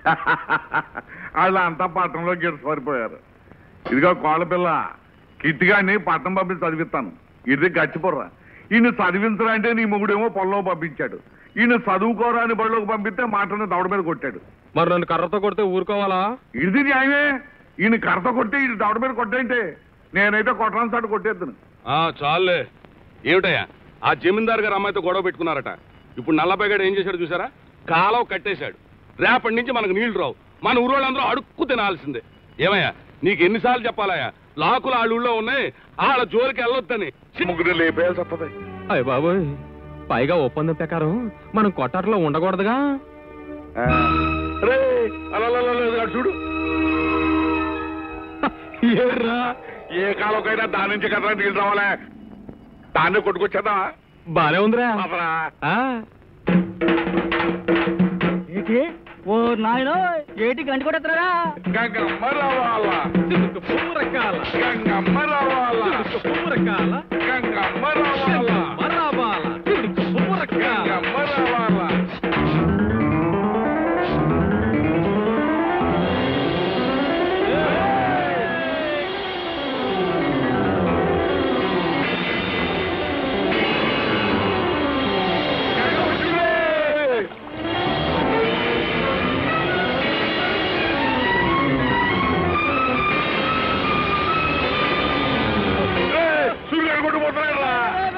వాళ్ళు అంతా పట్టణంలో గిరసపడిపోయారు ఇదిగో కోళ్ళపిల్ల కిట్టిగాన్ని పట్టణం పంపించి చదివిస్తాను ఇది గచ్చిపోర్రా ఈయన చదివించరా అంటే నీ మొగుడేమో పొలంలో పంపించాడు ఈయన చదువుకోరా అని బడిలోకి పంపిస్తే మాటను దవడ మీద కొట్టాడు మరి నన్ను కర్రతో కొడితే ఊరుకోవాలా ఇది న్యాయమే ఈయన కర్త కొట్టి ఈయన దవడ మీద కొట్టేంటే నేనైతే కొట్టడానికి సాటి కొట్టేద్దును ఆ చాలే ఏమిటయ్యా ఆ జమీందార్ గారు అమ్మాయితో గొడవ పెట్టుకున్నారట ఇప్పుడు నల్లబైగాడు ఏం చేశాడు చూసారా కాలువ కట్టేశాడు రేపటి నుంచి మనకు నీళ్లు రావు మన ఊరోళ్ళందరూ అడుక్కు తినాల్సిందే ఏమయ్యా నీకు ఎన్నిసార్లు చెప్పాలయ్యా లాకులు వాళ్ళ ఊళ్ళో ఉన్నాయి వాళ్ళ జోలికి వెళ్ళొద్దని ముగ్గురు లేపేయాల్సి వస్తుంది అయ్య బాబోయ్ పైగా ఒప్పందం ప్రకారం మనం కొట్టాటలో ఉండకూడదుగా రే అలా అలా, అలా, అలా, చూడు ఏర్రా ఏ కాలంకైనా దాని నుంచి కదా నీళ్ళు రావాలే దాన్ని కొట్టుకొచ్చేద్దా బానే ఉందిరా అసలా ఆ, ఏంటి ఓ నాయనో ఏటి గంటి కొట్టేస్తున్నారా గంగమ్మ రావాలా చిలుక పువ్వు రకాల, గంగమ్మ రావాలా చిలుక పువ్వు రకాల, గంగమ్మ రావాలా మరాబాల, చిలుక పువ్వు రకాల. గంగమ్మ రావాలా సూర్యుడు కొట్టుకుపోతున్నాడు రా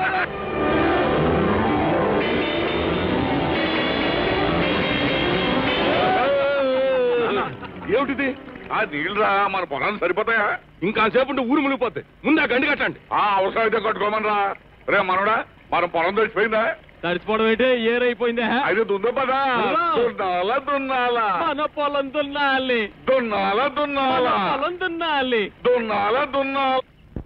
ఏమిటిది ఆ నీళ్ళు రా మన పొలాన్ని సరిపోతాయా ఇంకా సేపు ఉంటే ఊరు మునిగిపోతాయి ముందు ఆ గండి కట్టండి ఆ అవసరం అయితే కట్టుకోమని రా రే మనోడా మనం పొలం తెచ్చిపోయిందా తడిసిపోవడం అయితే ఏరైపోయిందా అయితే దుందో పదా దున్నా. దున్నాలా దున్నాలా మన పొలం దున్నాలి దున్నాలా మన దున్నాలా పొలం దున్నాలి దున్నాలా దున్నాలా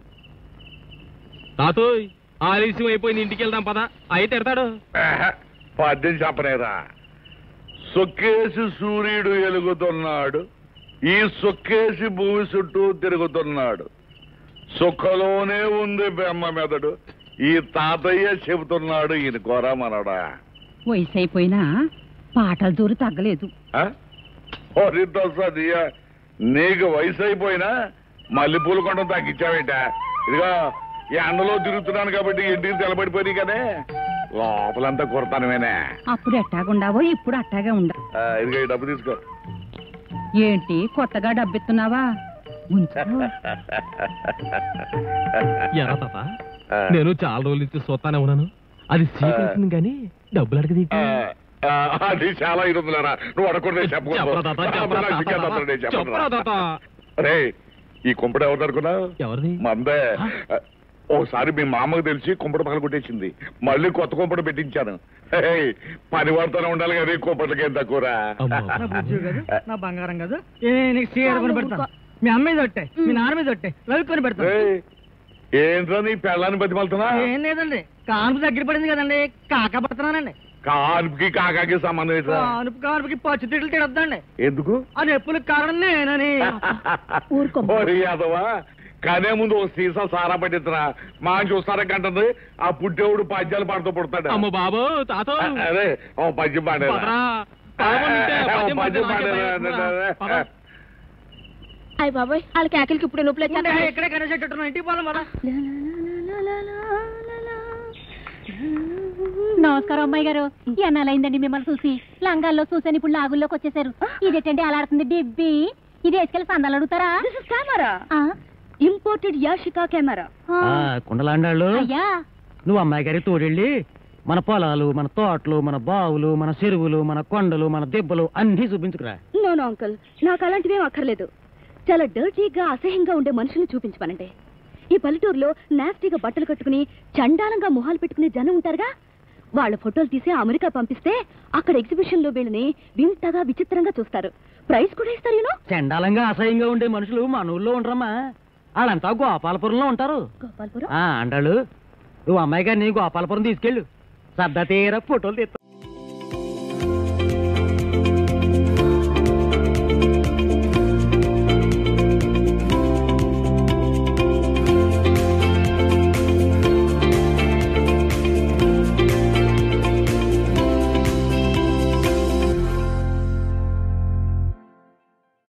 తాతోయ్ ఆలస్యం అయిపోయింది ఇంటికి వెళ్దాం పదా అయితే ఎడతాడు ఏహె, పద్యం చెప్పనేరా సొక్కేసి సూర్యుడు ఎలుగుతున్నాడు ఈ సొక్కేసి భూమి చుట్టూ తిరుగుతున్నాడు సుఖలోనే ఉంది బెమ్మ మెదడు ఈ తాతయ్య చెబుతున్నాడు ఈయన కోరా మనడా వయసు అయిపోయినా పాటల జోరు తగ్గలేదు సదియ నీకు వయసు అయిపోయినా మల్లెపూలు కొండం తగ్గించావేంట ఇదిగో ఈ ఎండలో తిరుగుతున్నాను కాబట్టి ఇంటికి తెలబడిపోయి కదే లోపలంతా కుడతానమేనే అప్పుడు ఎట్టాగుండావో ఇప్పుడు అట్టాగే ఉండ ఆ, ఇదిగో ఈ డబ్బు తీసుకో ఏంటి కొత్తగా డబ్బెత్తున్నావా ఉంచుకో ఎరా తాత ఆ, నేను చాలా రోజుల నుంచి చూస్తానే ఉన్నాను అది సీక్రెట్ గాని డబ్బులు అడగది ఆ, ఆ, అది చాలా ఇది ఉందిలేరా నువ్వు అడగకూడదే చెప్పరా తాత, చెప్పరా తాత, చెప్పరా తాత. రే ఈ కుంపడు ఎవరు అనుకున్నావు ఎవరిది మందే ఓసారి మీ మామకు తెలిసి కుంపడు పగల కొట్టేసింది మళ్ళీ కొత్త కుంపడు పెట్టించాను హే, పని వాడుతూనే ఉండాలి కదా ఈ కుంపటికేం తక్కువరా అమ్మా. నా బుజ్జి కాదు నా బంగారం కాదు ఏ నీకు సీర కొని పెడతాను మీ అమ్మ మీద ఒట్టే మీ నాన్న మీద ఒట్టే రవి కొని పెడతాను రేయ్, ఏంట్రా నీ పెళ్ళాన్ని బతిమలుతున్నా ఏం లేదండి కానుపు దగ్గర పడింది కదండి కాక పడుతున్నానండి కాన్పుకి కాకాకి సంబంధం ఏంట్రా కానుపు కానుపుకి పచ్చి తిట్లు తిడద్దండి ఎందుకు ఆ నొప్పులకు కారణం నేనని ఊరుకో ఓరి యాదవా కనే ముందు ఒక సీసా సారా పట్టించరా మా చూస్తారా కంటుంది ఆ పుట్టేవుడు పద్యాలు పాడుతూ పుడతాడు అమ్మ బాబు తాత అదే ఓ పద్యం పాడేరా పదరా. పాడమంటే ఓ పద్యం పద్యం పాడితే నాకే పాడేరా భయం వేస్తుందిరా. పద. అయ్య బాబాయ్ వాళ్ళ కేకలకి ఇప్పుడు నొప్పులు అంటే వచ్చేస్తాయి. ఇక్కడే కనేసేటట్టున్నా ఇంటికి పోదాం కదా నమస్కారం అమ్మాయి గారు ఎన్నాలైందండి మిమ్మల్ని చూసి లంగాల్లో చూసాను ఇప్పుడు లాగుల్లోకి వచ్చేసారు ఇదేంటండి అలా ఆడుతుంది డిబ్బి ఇది వేసుకెళ్ళి సందాలు అడుగుతారా కెమెరా ఆ? ఇంపోర్టెడ్ యాషికా కెమెరా ఆ. కుండలాండాళ్ళు అయ్యా నువ్వు అమ్మాయి గారి తోడెళ్ళి మన పొలాలు మన తోటలు మన బావులు మన చెరువులు మన కొండలు మన దెబ్బలు అన్ని చూపించుకురా నో నో అంకుల్ నాకు అలాంటివేం అక్కర్లేదు చాలా డర్టీగా అసహ్యంగా ఉండే మనుషుల్ని చూపించమనండి ఈ పల్లెటూరులో నాస్టీగా బట్టలు కట్టుకుని చండాలంగా మొహాలు పెట్టుకునే జనం ఉంటారుగా వాళ్ళ ఫోటోలు తీసి అమెరికా పంపిస్తే అక్కడ ఎగ్జిబిషన్ లో వీళ్ళని వింతగా విచిత్రంగా చూస్తారు ప్రైజ్ కూడా ఇస్తారు యూనో చండాలంగా అసహ్యంగా ఉండే మనుషులు మన ఊళ్ళో ఉండరమ్మా వాళ్ళంతా గోపాలపురంలో ఉంటారు గోపాల్పురం ఆ అండాళ్ళు నువ్వు అమ్మాయి గారిని గోపాలపురం తీసుకెళ్ళు సర్దా తీర ఫోటోలు తీస్తా